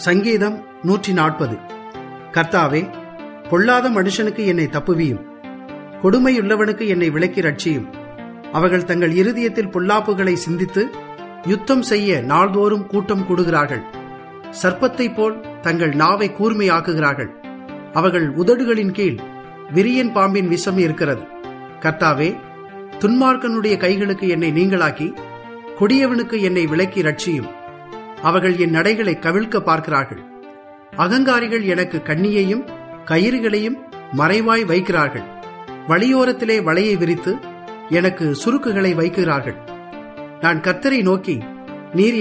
சங்கீதம் நூற்றி நாற்பது கர்த்தாவே பொல்லாத மனுஷனுக்கு என்னை தப்புவியும் கொடுமையுள்ளவனுக்கு என்னை விலக்கி ரட்சியும் அவர்கள் தங்கள் இருதயத்தில் பொல்லாப்புகளை சிந்தித்து யுத்தம் செய்ய நாள்தோறும் கூட்டம் கூடுகிறார்கள் சர்ப்பத்தைப் போல் தங்கள் நாவை கூர்மையாக்குகிறார்கள் அவர்கள் உதடுகளின் கீழ் விரியன் பாம்பின் விஷம் இருக்கிறது கர்த்தாவே துன்மார்க்கனுடைய கைகளுக்கு என்னை நீங்களாக்கி கொடியவனுக்கு என்னை விலக்கி ரட்சியும் அவர்கள் என் நடைகளை கவிழ்க்க பார்க்கிறார்கள் அகங்காரிகள் எனக்கு கண்ணியையும் கயிறுகளையும் மறைவாய் வைக்கிறார்கள் வழியோரத்திலே வலையை விரித்து எனக்கு சுருக்குகளை வைக்கிறார்கள் நான் கர்த்தரை நோக்கி நீர்